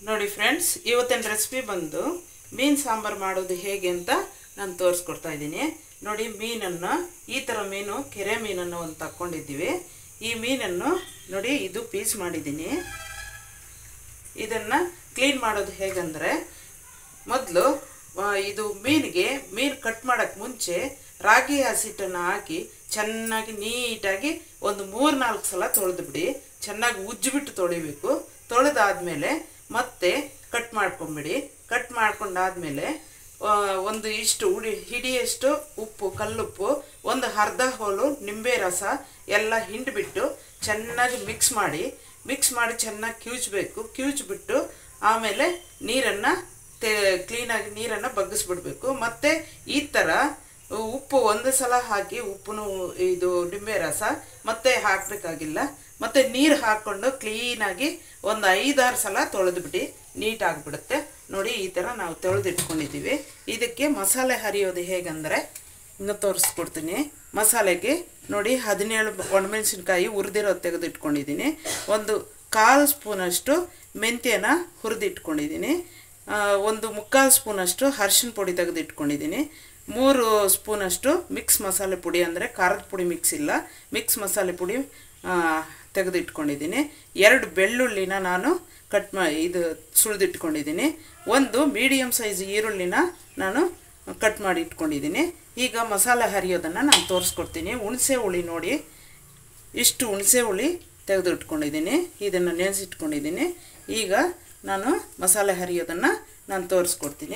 ನೋಡಿ ಫ್ರೆಂಡ್ಸ್ ಇವತ್ತಿನ ರೆಸಿಪಿ ಬಂದು ಮೀನು ಸಾಂಬಾರು ಮಾಡೋದು ಹೇಗೆ ಅಂತ ನಾನು ತೋರಿಸ್ಕೊಡ್ತಾ ಇದ್ದೀನಿ ನೋಡಿ ಮೀನನ್ನು ಈ ಥರ ಮೀನು ಕೆರೆ ಮೀನನ್ನು ಒಂದು ತಕ್ಕೊಂಡಿದ್ದೀವಿ ಈ ಮೀನನ್ನು ನೋಡಿ ಇದು ಪೀಸ್ ಮಾಡಿದ್ದೀನಿ ಇದನ್ನು ಕ್ಲೀನ್ ಮಾಡೋದು ಹೇಗಂದರೆ ಮೊದಲು ಇದು ಮೀನಿಗೆ ಮೀನು ಕಟ್ ಮಾಡೋಕ್ಕೆ ಮುಂಚೆ ರಾಗಿ ಹಸಿಟ್ಟನ್ನು ಹಾಕಿ ಚೆನ್ನಾಗಿ ನೀಟಾಗಿ ಒಂದು ಮೂರು ನಾಲ್ಕು ಸಲ ತೊಳೆದು ಬಿಡಿ ಚೆನ್ನಾಗಿ ಉಜ್ಜಿಬಿಟ್ಟು ತೊಳಿಬೇಕು ತೊಳೆದಾದ್ಮೇಲೆ ಮತ್ತೆ ಕಟ್ ಮಾಡ್ಕೊಂಬಿಡಿ ಕಟ್ ಮಾಡ್ಕೊಂಡಾದ್ಮೇಲೆ ಆ, ಒಂದು ಇಷ್ಟು ಉಡಿ ಹಿಡಿಯಷ್ಟು ಉಪ್ಪು ಕಲ್ಲುಪ್ಪು ಒಂದು ಅರ್ಧ ಹೋಲು ನಿಂಬೆ ರಸ ಎಲ್ಲ ಹಿಂಡ್ಬಿಟ್ಟು ಚೆನ್ನಾಗಿ ಮಿಕ್ಸ್ ಮಾಡಿ ಮಿಕ್ಸ್ ಮಾಡಿ ಚೆನ್ನಾಗಿ ಕಿವುಚಬೇಕು ಕಿವುಚ್ಬಿಟ್ಟು ಆಮೇಲೆ ನೀರನ್ನು ತೇ ಕ್ಲೀನಾಗಿ ನೀರನ್ನು ಬಗ್ಗಿಸ್ಬಿಡ್ಬೇಕು ಮತ್ತು ಈ ಥರ ಉಪ್ಪು ಒಂದು ಸಲ ಹಾಕಿ ಉಪ್ಪುನು ಇದು ನಿಂಬೆ ರಸ ಮತ್ತೆ ಹಾಕಬೇಕಾಗಿಲ್ಲ ಮತ್ತು ನೀರು ಹಾಕ್ಕೊಂಡು ಕ್ಲೀನಾಗಿ ಒಂದು ಐದಾರು ಸಲ ತೊಳೆದ್ಬಿಟ್ಟು ನೀಟಾಗಿಬಿಡುತ್ತೆ ನೋಡಿ ಈ ಥರ ನಾವು ತೊಳೆದಿಟ್ಕೊಂಡಿದ್ದೀವಿ ಇದಕ್ಕೆ ಮಸಾಲೆ ಹರಿಯೋದು ಹೇಗಂದರೆ ಇನ್ನು ತೋರಿಸ್ಕೊಡ್ತೀನಿ ಮಸಾಲೆಗೆ ನೋಡಿ ಹದಿನೇಳು ಒಣಮೆಣಸಿನ್ಕಾಯಿ ಹುರಿದಿರೋದು ತೆಗೆದಿಟ್ಕೊಂಡಿದ್ದೀನಿ ಒಂದು ಕಾಲು ಸ್ಪೂನಷ್ಟು ಮೆಂತ್ಯನ ಹುರಿದಿಟ್ಕೊಂಡಿದ್ದೀನಿ ಆ, ಒಂದು ಮುಕ್ಕಾಲು ಸ್ಪೂನಷ್ಟು ಅರಿಶಿನ ಪುಡಿ ತೆಗೆದಿಟ್ಕೊಂಡಿದ್ದೀನಿ ಮೂರು ಸ್ಪೂನಷ್ಟು ಮಿಕ್ಸ್ ಮಸಾಲೆ ಪುಡಿ ಅಂದರೆ ಖಾರದ ಪುಡಿ ಮಿಕ್ಸ್ ಇಲ್ಲ ಮಿಕ್ಸ್ ಮಸಾಲೆ ಪುಡಿ ಆ, ತೆಗೆದಿಟ್ಕೊಂಡಿದ್ದೀನಿ ಎರಡು ಬೆಳ್ಳುಳ್ಳಿನ ನಾನು ಕಟ್ ಮಾ ಇದು ಸುಳಿದಿಟ್ಕೊಂಡಿದ್ದೀನಿ ಒಂದು ಮೀಡಿಯಮ್ ಸೈಜ್ ಈರುಳ್ಳಿನ ನಾನು ಕಟ್ ಮಾಡಿ ಇಟ್ಕೊಂಡಿದ್ದೀನಿ ಈಗ ಮಸಾಲೆ ಹರಿಯೋದನ್ನು ನಾನು ತೋರಿಸ್ಕೊಡ್ತೀನಿ ಹುಣಸೆ ಹುಳಿ ನೋಡಿ ಇಷ್ಟು ಹುಣಸೆ ಹುಳಿ ತೆಗೆದು ಇಟ್ಕೊಂಡಿದ್ದೀನಿ ಇದನ್ನು ನೆನೆಸಿಟ್ಕೊಂಡಿದ್ದೀನಿ ಈಗ ನಾನು ಮಸಾಲೆ ಹರಿಯೋದನ್ನು ನಾನು ತೋರಿಸ್ಕೊಡ್ತೀನಿ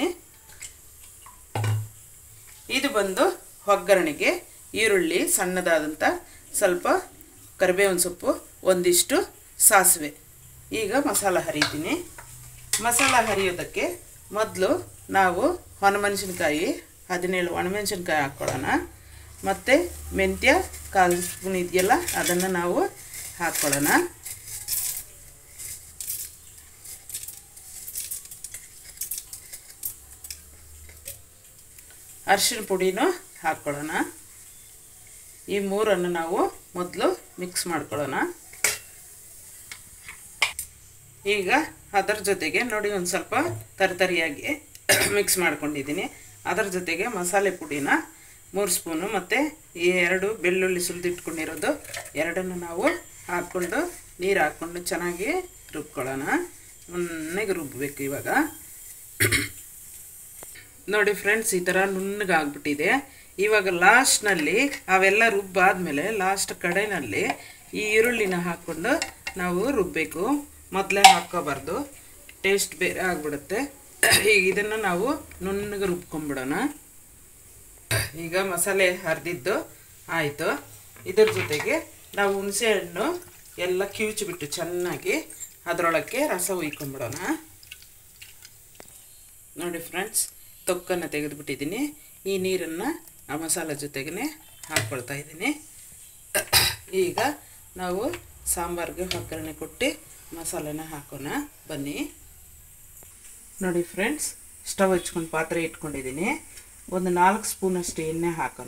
ಇದು ಬಂದು ಒಗ್ಗರಣೆಗೆ ಈರುಳ್ಳಿ ಸಣ್ಣದಾದಂಥ ಸ್ವಲ್ಪ ಕರಿಬೇವಿನ ಸೊಪ್ಪು ಒಂದಿಷ್ಟು ಸಾಸಿವೆ ಈಗ ಮಸಾಲ ಹರಿತೀನಿ ಮಸಾಲ ಹರಿಯೋದಕ್ಕೆ ಮೊದಲು ನಾವು ಒಣಮೆಣಸಿನ್ಕಾಯಿ ಹದಿನೇಳು ಒಣಮೆಣಸಿನ್ಕಾಯಿ ಹಾಕ್ಕೊಳ್ಳೋಣ ಮತ್ತು ಮೆಂತ್ಯ ಕಾಲು ಸ್ಪೂನ್ ಇದೆಯಲ್ಲ ಅದನ್ನು ನಾವು ಹಾಕ್ಕೊಳ್ಳೋಣ ಅರಿಶಿನ ಪುಡಿನೂ ಹಾಕ್ಕೊಳ್ಳೋಣ ಈ ಮೂರನ್ನು ನಾವು ಮೊದಲು ಮಿಕ್ಸ್ ಮಾಡ್ಕೊಳ್ಳೋಣ ಈಗ ಅದರ ಜೊತೆಗೆ ನೋಡಿ ಒಂದು ಸ್ವಲ್ಪ ತರಿತರಿಯಾಗಿ ಮಿಕ್ಸ್ ಮಾಡ್ಕೊಂಡಿದ್ದೀನಿ ಅದರ ಜೊತೆಗೆ ಮಸಾಲೆ ಪುಡಿನ ಮೂರು ಸ್ಪೂನು ಮತ್ತು ಈ ಎರಡು ಬೆಳ್ಳುಳ್ಳಿ ಸುಲಿದಿಟ್ಕೊಂಡಿರೋದು ಎರಡನ್ನು ನಾವು ಹಾಕ್ಕೊಂಡು ನೀರು ಹಾಕ್ಕೊಂಡು ಚೆನ್ನಾಗಿ ರುಬ್ಕೊಳ್ಳೋಣ ನುಣ್ಣಗೆ ರುಬ್ಬಬೇಕು ಇವಾಗ ನೋಡಿ ಫ್ರೆಂಡ್ಸ್ ಈ ಥರ ನುಣ್ಣಗಾಗ್ಬಿಟ್ಟಿದೆ ಇವಾಗ ಲಾಸ್ಟ್ನಲ್ಲಿ ಅವೆಲ್ಲ ರುಬ್ಬಾದ್ಮೇಲೆ ಲಾಸ್ಟ್ ಕಡೆನಲ್ಲಿ ಈ ಈರುಳ್ಳಿನ ಹಾಕ್ಕೊಂಡು ನಾವು ರುಬ್ಬಬೇಕು ಮೊದಲೇ ಹಾಕ್ಕೋಬಾರ್ದು ಟೇಸ್ಟ್ ಬೇರೆ ಆಗಿಬಿಡುತ್ತೆ ಈಗ ಇದನ್ನು ನಾವು ನುಣ್ಣಗೆ ರುಬ್ಕೊಂಬಿಡೋಣ ಈಗ ಮಸಾಲೆ ಹರಿದಿದ್ದು ಆಯಿತು ಇದ್ರ ಜೊತೆಗೆ ನಾವು ಹುಣಸೆ ಹಣ್ಣು ಎಲ್ಲ ಕಿವುಚಿಬಿಟ್ಟು ಚೆನ್ನಾಗಿ ಅದರೊಳಕ್ಕೆ ರಸ ಉಯ್ಕೊಂಬಿಡೋಣ ನೋಡಿ ಫ್ರೆಂಡ್ಸ್ ತೊಕ್ಕನ್ನು ತೆಗೆದುಬಿಟ್ಟಿದ್ದೀನಿ ಈ ನೀರನ್ನು ಆ ಮಸಾಲೆ ಜೊತೆಗೇ ಹಾಕ್ಕೊಳ್ತಾ ಇದ್ದೀನಿ ಈಗ ನಾವು ಸಾಂಬಾರಿಗೆ ಒಗ್ಗರಣೆ ಕೊಟ್ಟು ಮಸಾಲೆನ ಹಾಕೋಣ ಬನ್ನಿ ನೋಡಿ ಫ್ರೆಂಡ್ಸ್ ಸ್ಟವ್ ಹಚ್ಕೊಂಡು ಪಾತ್ರೆ ಇಟ್ಕೊಂಡಿದ್ದೀನಿ ಒಂದು ನಾಲ್ಕು ಸ್ಪೂನಷ್ಟು ಎಣ್ಣೆ ಹಾಕೋಣ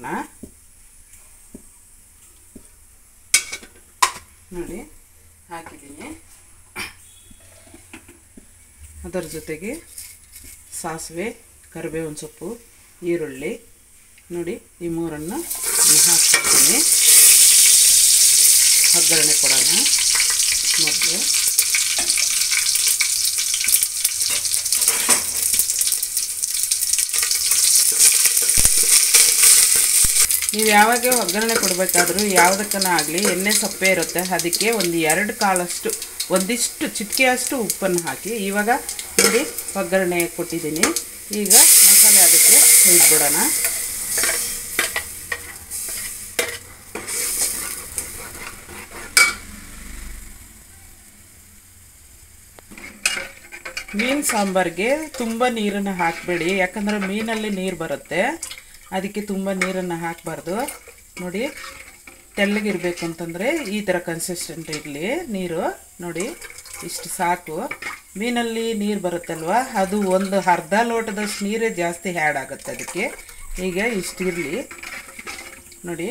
ನೋಡಿ ಹಾಕಿದ್ದೀನಿ ಅದರ ಜೊತೆಗೆ ಸಾಸಿವೆ ಕರಿಬೇವಿನ ಸೊಪ್ಪು ಈರುಳ್ಳಿ ನೋಡಿ ಈ ಮೂರನ್ನು ಹಾಕ್ಕೊಡ್ತೀನಿ ಒಗ್ಗರಣೆ ಕೊಡೋಣ ಮೊದಲು ನೀವು ಯಾವಾಗ ಒಗ್ಗರಣೆ ಕೊಡಬೇಕಾದ್ರೂ ಯಾವುದಕ್ಕನ ಆಗಲಿ ಎಣ್ಣೆ ಸಪ್ಪೆ ಇರುತ್ತೆ ಅದಕ್ಕೆ ಒಂದು ಎರಡು ಕಾಳಷ್ಟು ಒಂದಿಷ್ಟು ಚಿಟಿಕೆಯಷ್ಟು ಉಪ್ಪನ್ನು ಹಾಕಿ ಇವಾಗ ನೋಡಿ ಒಗ್ಗರಣೆ ಕೊಟ್ಟಿದ್ದೀನಿ ಈಗ ಮಸಾಲೆ ಅದಕ್ಕೆ ಹುಯ್ದ್ಬಿಡೋಣ ಮೀನು ಸಾಂಬಾರಿಗೆ ತುಂಬ ನೀರನ್ನು ಹಾಕಬೇಡಿ ಯಾಕಂದರೆ ಮೀನಲ್ಲಿ ನೀರು ಬರುತ್ತೆ ಅದಕ್ಕೆ ತುಂಬ ನೀರನ್ನು ಹಾಕಬಾರ್ದು ನೋಡಿ ತೆಳ್ಳಗಿರ್ಬೇಕು ಅಂತಂದರೆ ಈ ಥರ ಕನ್ಸಿಸ್ಟೆಂಟ್ ಇರಲಿ ನೀರು ನೋಡಿ ಇಷ್ಟು ಸಾಕು ಮೀನಲ್ಲಿ ನೀರು ಬರುತ್ತಲ್ವ ಅದು ಒಂದು ಅರ್ಧ ಲೋಟದಷ್ಟು ನೀರೇ ಜಾಸ್ತಿ ಹ್ಯಾಡ್ ಆಗುತ್ತೆ ಅದಕ್ಕೆ ಈಗ ಇಷ್ಟಿರಲಿ ನೋಡಿ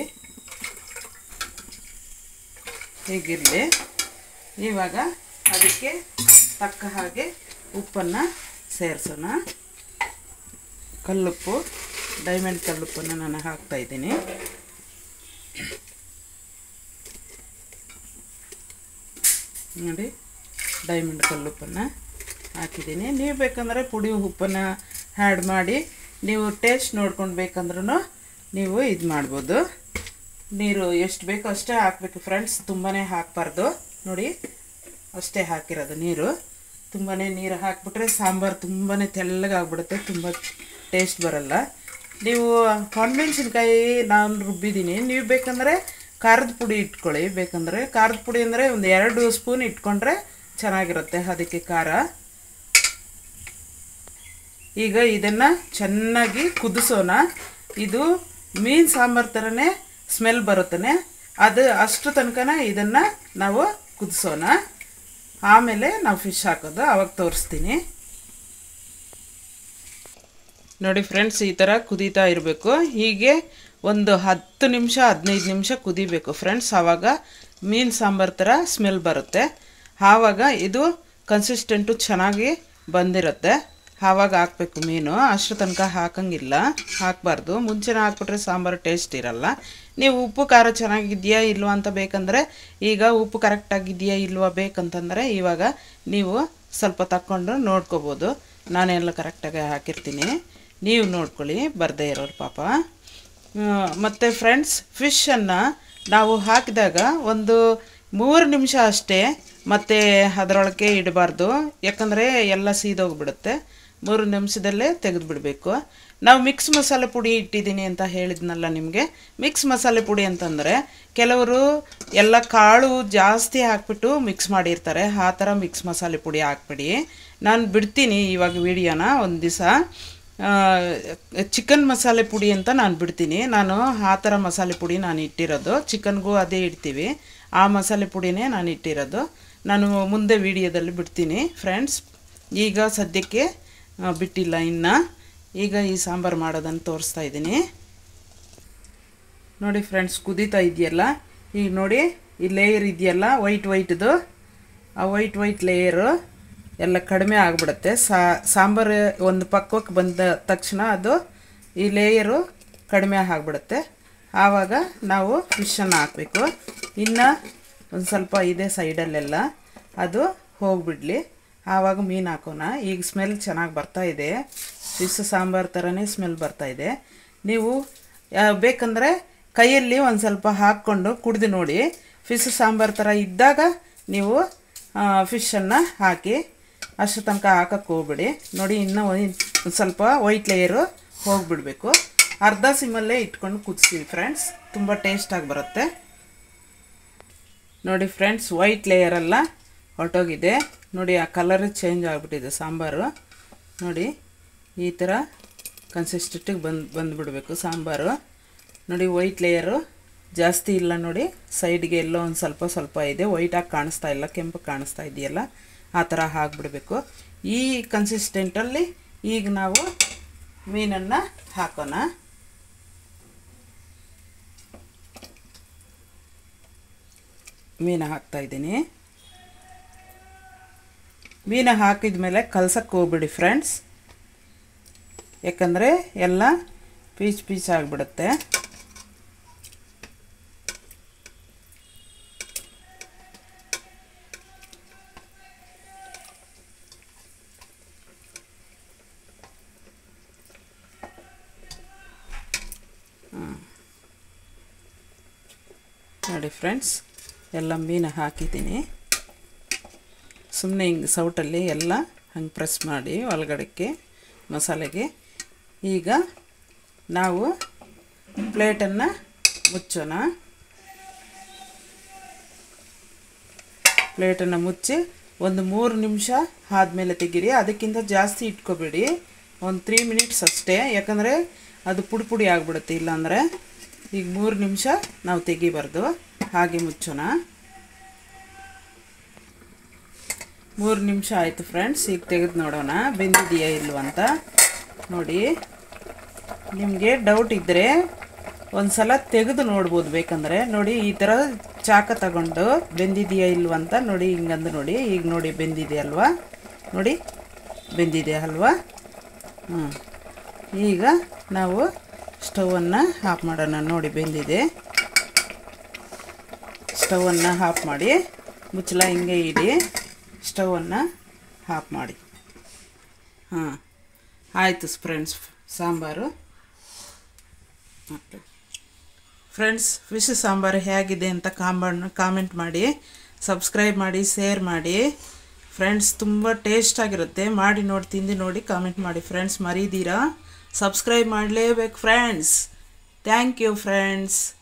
ಹೀಗಿರಲಿ ಇವಾಗ ಅದಕ್ಕೆ ತಕ್ಕ ಹಾಗೆ ಉಪ್ಪನ್ನು ಸೇರಿಸೋಣ ಕಲ್ಲುಪ್ಪು ಡೈಮಂಡ್ ಕಲ್ಲುಪ್ಪನ್ನು ನಾನು ಹಾಕ್ತಾ ಇದ್ದೀನಿ ನೋಡಿ ಡೈಮಂಡ್ ಕಲ್ಲುಪ್ಪನ್ನು ಹಾಕಿದ್ದೀನಿ ನೀವು ಬೇಕಂದರೆ ಪುಡಿ ಉಪ್ಪನ್ನು ಆ್ಯಡ್ ಮಾಡಿ ನೀವು ಟೇಸ್ಟ್ ನೋಡ್ಕೊಂಡು ಬೇಕಂದ್ರೂ ನೀವು ಇದು ಮಾಡ್ಬೋದು ನೀರು ಎಷ್ಟು ಬೇಕೋ ಅಷ್ಟೇ ಹಾಕಬೇಕು ಫ್ರೆಂಡ್ಸ್ ತುಂಬಾ ಹಾಕಬಾರ್ದು ನೋಡಿ ಅಷ್ಟೇ ಹಾಕಿರೋದು ನೀರು ತುಂಬಾ ನೀರು ಹಾಕಿಬಿಟ್ರೆ ಸಾಂಬಾರು ತುಂಬಾ ತೆಳ್ಳಗಾಗ್ಬಿಡುತ್ತೆ ತುಂಬ ಟೇಸ್ಟ್ ಬರಲ್ಲ ನೀವು ಒಣಮೆಣ್ಸಿನ್ಕಾಯಿ ನಾನು ರುಬ್ಬಿದ್ದೀನಿ ನೀವು ಬೇಕಂದರೆ ಖಾರದ ಪುಡಿ ಇಟ್ಕೊಳ್ಳಿ ಬೇಕಂದರೆ ಖಾರದ ಪುಡಿ ಅಂದರೆ ಒಂದು ಎರಡು ಸ್ಪೂನ್ ಇಟ್ಕೊಂಡ್ರೆ ಚೆನ್ನಾಗಿರುತ್ತೆ ಅದಕ್ಕೆ ಖಾರ ಈಗ ಇದನ್ನು ಚೆನ್ನಾಗಿ ಕುದಿಸೋಣ ಇದು ಮೀನು ಸಾಂಬಾರು ಥರನೇ ಸ್ಮೆಲ್ ಬರುತ್ತಾನೆ ಅದು ಅಷ್ಟು ತನಕನ ಇದನ್ನು ನಾವು ಕುದಿಸೋಣ ಆಮೇಲೆ ನಾವು ಫಿಶ್ ಹಾಕೋದು ಅವಾಗ ತೋರಿಸ್ತೀನಿ ನೋಡಿ ಫ್ರೆಂಡ್ಸ್ ಈ ಥರ ಕುದೀತಾ ಇರಬೇಕು ಹೀಗೆ ಒಂದು ಹತ್ತು ನಿಮಿಷ ಹದಿನೈದು ನಿಮಿಷ ಕುದಿಬೇಕು ಫ್ರೆಂಡ್ಸ್ ಆವಾಗ ಮೀನು ಸಾಂಬಾರು ಥರ ಸ್ಮೆಲ್ ಬರುತ್ತೆ ಆವಾಗ ಇದು ಕನ್ಸಿಸ್ಟೆಂಟು ಚೆನ್ನಾಗಿ ಬಂದಿರುತ್ತೆ ಆವಾಗ ಹಾಕಬೇಕು ಮೀನು ಅಷ್ಟು ತನಕ ಹಾಕಂಗಿಲ್ಲ ಹಾಕಬಾರ್ದು ಮುಂಚೆನೇ ಹಾಕ್ಬಿಟ್ರೆ ಸಾಂಬಾರು ಟೇಸ್ಟ್ ಇರಲ್ಲ ನೀವು ಉಪ್ಪು ಖಾರ ಚೆನ್ನಾಗಿದೆಯಾ ಇಲ್ವಾ ಅಂತ ಬೇಕಂದರೆ ಈಗ ಉಪ್ಪು ಕರೆಕ್ಟಾಗಿದೆಯಾ ಇಲ್ವಾ ಬೇಕಂತಂದರೆ ಇವಾಗ ನೀವು ಸ್ವಲ್ಪ ತಕ್ಕೊಂಡು ನೋಡ್ಕೋಬೋದು ನಾನೆಲ್ಲ ಕರೆಕ್ಟಾಗಿ ಹಾಕಿರ್ತೀನಿ ನೀವು ನೋಡ್ಕೊಳ್ಳಿ ಬರದೇ ಇರೋರು ಪಾಪ ಮತ್ತು ಫ್ರೆಂಡ್ಸ್ ಫಿಶನ್ನು ನಾವು ಹಾಕಿದಾಗ ಒಂದು ಮೂರು ನಿಮಿಷ ಅಷ್ಟೇ ಮತ್ತು ಅದರೊಳಗೆ ಇಡಬಾರ್ದು ಯಾಕಂದರೆ ಎಲ್ಲ ಸೀದೋಗ್ಬಿಡುತ್ತೆ ಮೂರು ನಿಮಿಷದಲ್ಲೇ ತೆಗೆದುಬಿಡಬೇಕು ನಾವು ಮಿಕ್ಸ್ ಮಸಾಲೆ ಪುಡಿ ಇಟ್ಟಿದ್ದೀನಿ ಅಂತ ಹೇಳಿದ್ನಲ್ಲ ನಿಮಗೆ ಮಿಕ್ಸ್ ಮಸಾಲೆ ಪುಡಿ ಅಂತಂದರೆ ಕೆಲವರು ಎಲ್ಲ ಕಾಳು ಜಾಸ್ತಿ ಹಾಕ್ಬಿಟ್ಟು ಮಿಕ್ಸ್ ಮಾಡಿರ್ತಾರೆ ಆ ಥರ ಮಿಕ್ಸ್ ಮಸಾಲೆ ಪುಡಿ ಹಾಕ್ಬಿಡಿ ನಾನು ಬಿಡ್ತೀನಿ ಇವಾಗ ವಿಡಿಯೋನ ಒಂದು ದಿವಸ ಚಿಕನ್ ಮಸಾಲೆ ಪುಡಿ ಅಂತ ನಾನು ಬಿಡ್ತೀನಿ ನಾನು ಆ ಥರ ಮಸಾಲೆ ಪುಡಿ ನಾನು ಇಟ್ಟಿರೋದು ಚಿಕನ್ಗೂ ಅದೇ ಇಡ್ತೀವಿ ಆ ಮಸಾಲೆ ಪುಡಿನೇ ನಾನು ಇಟ್ಟಿರೋದು ನಾನು ಮುಂದೆ ವಿಡಿಯೋದಲ್ಲಿ ಬಿಡ್ತೀನಿ ಫ್ರೆಂಡ್ಸ್ ಈಗ ಸದ್ಯಕ್ಕೆ ಆ, ಬಿಟ್ಟಿಲ್ಲ ಇನ್ನು ಈಗ ಈ ಸಾಂಬಾರು ಮಾಡೋದನ್ನು ತೋರಿಸ್ತಾ ಇದ್ದೀನಿ ನೋಡಿ ಫ್ರೆಂಡ್ಸ್ ಕುದೀತಾ ಇದೆಯಲ್ಲ ಈಗ ನೋಡಿ ಈ ಲೇಯರ್ ಇದೆಯಲ್ಲ ವೈಟ್ ವೈಟ್ದು ಆ ವೈಟ್ ವೈಟ್ ಲೇಯರು ಎಲ್ಲ ಕಡಿಮೆ ಆಗಿಬಿಡುತ್ತೆ ಸಾಂಬಾರು ಒಂದು ಪಕ್ಕಕ್ಕೆ ಬಂದ ತಕ್ಷಣ ಅದು ಈ ಲೇಯರು ಕಡಿಮೆ ಆಗಿಬಿಡುತ್ತೆ ಆವಾಗ ನಾವು ಫಿಶನ್ನು ಹಾಕಬೇಕು ಇನ್ನು ಒಂದು ಸ್ವಲ್ಪ ಇದೆ ಸೈಡಲ್ಲೆಲ್ಲ ಅದು ಹೋಗಿಬಿಡ್ಲಿ ಆವಾಗ ಮೀನು ಹಾಕೋಣ ಈಗ ಸ್ಮೆಲ್ ಚೆನ್ನಾಗಿ ಬರ್ತಾ ಇದೆ ಫಿಶ್ ಸಾಂಬಾರು ಥರನೇ ಸ್ಮೆಲ್ ಬರ್ತಾ ಇದೆ ನೀವು ಆ, ಬೇಕಂದರೆ ಕೈಯಲ್ಲಿ ಒಂದು ಸ್ವಲ್ಪ ಹಾಕ್ಕೊಂಡು ಕುಡಿದು ನೋಡಿ ಫಿಶ್ ಸಾಂಬಾರು ಥರ ಇದ್ದಾಗ ನೀವು ಫಿಶನ್ನು ಹಾಕಿ ಅಷ್ಟು ತನಕ ಹಾಕಕ್ಕೆ ಹೋಗ್ಬಿಡಿ ನೋಡಿ ಇನ್ನೂ ಒಂದು ಸ್ವಲ್ಪ ವೈಟ್ ಲೇಯರು ಹೋಗಿಬಿಡ್ಬೇಕು ಅರ್ಧ ಸಿಮ್ಮಲ್ಲೇ ಇಟ್ಕೊಂಡು ಕುದಿಸ್ತೀವಿ ಫ್ರೆಂಡ್ಸ್ ತುಂಬ ಟೇಸ್ಟಾಗಿ ಬರುತ್ತೆ ನೋಡಿ ಫ್ರೆಂಡ್ಸ್ ವೈಟ್ ಲೇಯರೆಲ್ಲ ಹೊರಟೋಗಿದೆ ನೋಡಿ ಆ ಕಲರ್ ಚೇಂಜ್ ಆಗಿಬಿಟ್ಟಿದೆ ಸಾಂಬಾರು ನೋಡಿ ಈ ಥರ ಕನ್ಸಿಸ್ಟೆಂಟಿಗೆ ಬಂದು ಬಂದುಬಿಡಬೇಕು ಸಾಂಬಾರು ನೋಡಿ ವೈಟ್ ಲೇಯರು ಜಾಸ್ತಿ ಇಲ್ಲ ನೋಡಿ ಸೈಡ್ಗೆ ಎಲ್ಲೋ ಒಂದು ಸ್ವಲ್ಪ ಸ್ವಲ್ಪ ಇದೆ ವೈಟಾಗಿ ಕಾಣಿಸ್ತಾ ಇಲ್ಲ ಕೆಂಪು ಕಾಣಿಸ್ತಾ ಇದೆಯಲ್ಲ ಆ ಥರ ಹಾಕ್ಬಿಡ್ಬೇಕು ಈ ಕನ್ಸಿಸ್ಟೆಂಟಲ್ಲಿ ಈಗ ನಾವು ಮೀನನ್ನು ಹಾಕೋಣ ಮೀನು ಹಾಕ್ತಾ ಇದ್ದೀನಿ ಮೀನು ಹಾಕಿದ ಮೇಲೆ ಕಲ್ಸಕ್ಕೆ ಹೋಗ್ಬಿಡಿ ಫ್ರೆಂಡ್ಸ್ ಯಾಕಂದರೆ ಎಲ್ಲ ಪೀಚ್ ಪೀಚ್ ಆಗಿಬಿಡುತ್ತೆ ನೋಡಿ ಫ್ರೆಂಡ್ಸ್ ಎಲ್ಲ ಮೀನು ಹಾಕಿದ್ದೀನಿ ಸುಮ್ಮನೆ ಹಿಂಗೆ ಸೌಟಲ್ಲಿ ಎಲ್ಲ ಹಂಗೆ ಪ್ರೆಸ್ ಮಾಡಿ ಒಳಗಡೆಗೆ ಮಸಾಲೆಗೆ ಈಗ ನಾವು ಪ್ಲೇಟನ್ನು ಮುಚ್ಚೋಣ ಪ್ಲೇಟನ್ನು ಮುಚ್ಚಿ ಒಂದು ಮೂರು ನಿಮಿಷ ಆದಮೇಲೆ ತೆಗೀರಿ ಅದಕ್ಕಿಂತ ಜಾಸ್ತಿ ಇಟ್ಕೋಬೇಡಿ ಒಂದು ತ್ರೀ ಮಿನಿಟ್ಸ್ ಅಷ್ಟೇ ಯಾಕಂದರೆ ಅದು ಪುಡಿ ಪುಡಿ ಆಗಿಬಿಡುತ್ತೆ ಇಲ್ಲಾಂದರೆ ಈಗ ಮೂರು ನಿಮಿಷ ನಾವು ತೆಗಿಬಾರ್ದು ಹಾಗೆ ಮುಚ್ಚೋಣ ಮೂರು ನಿಮಿಷ ಆಯಿತು ಫ್ರೆಂಡ್ಸ್ ಈಗ ತೆಗೆದು ನೋಡೋಣ ಬೆಂದಿದೆಯಾ ಇಲ್ವ ಅಂತ ನೋಡಿ ನಿಮಗೆ ಡೌಟ್ ಇದ್ದರೆ ಒಂದು ಸಲ ತೆಗೆದು ನೋಡ್ಬೋದು ಬೇಕಂದರೆ ನೋಡಿ ಈ ಥರ ಚಾಕ ತಗೊಂಡು ಬೆಂದಿದೆಯಾ ಇಲ್ವ ಅಂತ ನೋಡಿ ಹಿಂಗಂದು ನೋಡಿ ಈಗ ನೋಡಿ ಬೆಂದಿದೆ ಅಲ್ವಾ ನೋಡಿ ಬೆಂದಿದೆ ಅಲ್ವಾ ಹ್ಞೂ ಈಗ ನಾವು ಸ್ಟವನ್ನು ಆಫ್ ಮಾಡೋಣ ನೋಡಿ ಬೆಂದಿದೆ ಸ್ಟವನ್ನು ಆಫ್ ಮಾಡಿ ಮುಚ್ಚಳ ಹಿಂಗೆ ಇಡಿ ಸ್ಟವನ್ನು ಆಫ್ ಮಾಡಿ ಹಾಂ ಆಯಿತು friends sambar friends fish sambar ಹೇಗಿದೆ ಅಂತ ಕಾಂಬ ಕಾಮೆಂಟ್ ಮಾಡಿ ಸಬ್ಸ್ಕ್ರೈಬ್ ಮಾಡಿ ಶೇರ್ ಮಾಡಿ ಫ್ರೆಂಡ್ಸ್ ತುಂಬ ಟೇಸ್ಟ್ ಆಗಿರುತ್ತೆ ಮಾಡಿ ನೋಡಿ ತಿಂದು ನೋಡಿ ಕಾಮೆಂಟ್ ಮಾಡಿ ಫ್ರೆಂಡ್ಸ್ ಮರೀದಿರಾ ಸಬ್ಸ್ಕ್ರೈಬ್ ಮಾಡಲೇಬೇಕು ಫ್ರೆಂಡ್ಸ್ ಥ್ಯಾಂಕ್ ಯು ಫ್ರೆಂಡ್ಸ್